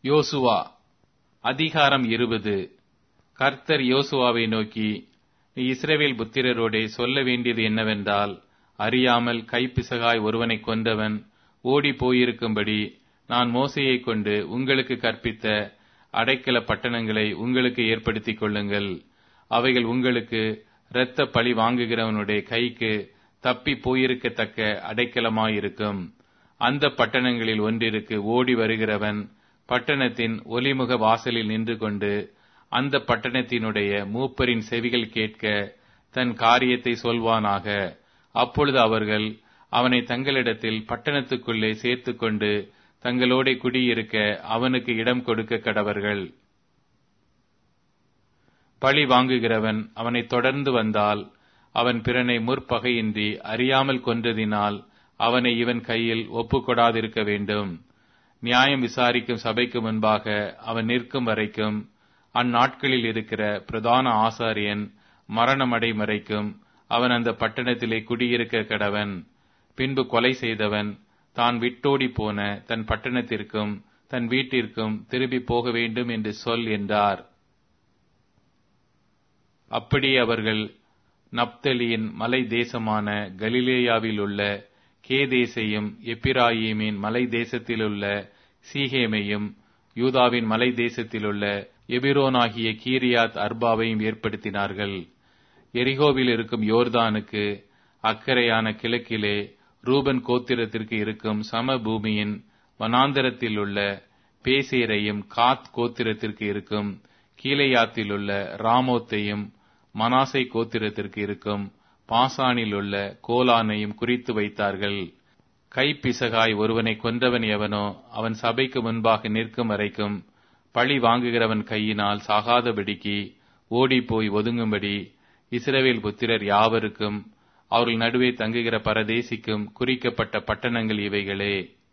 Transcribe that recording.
யோசுவா அதிகாரம் இருபது கர்த்தர் யோசுவாவை நோக்கி நீ இஸ்ரவேல் புத்திரரோடே சொல்ல வேண்டியது என்னவென்றால் அறியாமல் கைப்பிசகாய் ஒருவனை கொன்றவன் ஓடி போயிருக்கும்படி நான் மோசையை கொண்டு உங்களுக்கு கற்பித்த அடைக்கல பட்டணங்களை உங்களுக்கு ஏற்படுத்திக் கொள்ளுங்கள் அவைகள் உங்களுக்கு இரத்த பழி வாங்குகிறவனுடைய கைக்கு தப்பி போயிருக்கத்தக்க அடைக்கலமாயிருக்கும் அந்த பட்டணங்களில் ஒன்றிற்கு ஓடி வருகிறவன் பட்டணத்தின் ஒலிமுக வாசலில் நின்று கொண்டு அந்த பட்டணத்தினுடைய மூப்பரின் செவிகள் கேட்க தன் காரியத்தை சொல்வானாக அப்பொழுது அவர்கள் அவனை தங்களிடத்தில் பட்டணத்துக்குள்ளே சேர்த்துக்கொண்டு தங்களோட குடியிருக்க அவனுக்கு இடம் கொடுக்க கடவர்கள் பழி வாங்குகிறவன் அவனை தொடர்ந்து வந்தால் அவன் பிறனை முற்பகையின்றி அறியாமல் கொன்றதினால் அவனை இவன் கையில் ஒப்புக்கொடாதிருக்க வேண்டும் நியாயம் விசாரிக்கும் சபைக்கு முன்பாக அவன் நிற்கும் வரைக்கும் அந்நாட்களில் இருக்கிற பிரதான ஆசாரியன் மரணமடை மறைக்கும் அவன் அந்த பட்டணத்திலே குடியிருக்க கடவன் பின்பு கொலை செய்தவன் தான் விட்டோடி போன தன் பட்டணத்திற்கும் தன் வீட்டிற்கும் திரும்பி போக வேண்டும் என்று சொல் என்றார் அப்படியே அவர்கள் நப்தலியின் மலை தேசமான கலிலேயாவில் உள்ள கேதேசையும் எப்பிராயீமின் மலை தேசத்திலுள்ள சீகேமையும் யூதாவின் மலை தேசத்திலுள்ள எபிரோனாகிய கீரியாத் அர்பாவையும் ஏற்படுத்தினார்கள் எரிகோவில் இருக்கும் யோர்தானுக்கு அக்கறையான கிழக்கிலே ரூபன் கோத்திரத்திற்கு இருக்கும் சமபூமியின் வனாந்தரத்தில் உள்ள பேசேரையும் காத் கோத்திரத்திற்கு இருக்கும் கீழையாத்தில் உள்ள ராமோத்தையும் மனாசை கோத்திரத்திற்கு இருக்கும் பாசானில் உள்ள கோலானையும் குறித்து வைத்தார்கள் கைப்பிசகாய் ஒருவனை கொன்றவன் எவனோ அவன் சபைக்கு முன்பாக நிற்கும் வரைக்கும் பழி வாங்குகிறவன் கையினால் சாகாதபடிக்கு ஓடிப்போய் ஒதுங்கும்படி இஸ்ரவேல் புத்திரர் யாவருக்கும் அவர்கள் நடுவே தங்குகிற பரதேசிக்கும் குறிக்கப்பட்ட பட்டணங்கள் இவைகளே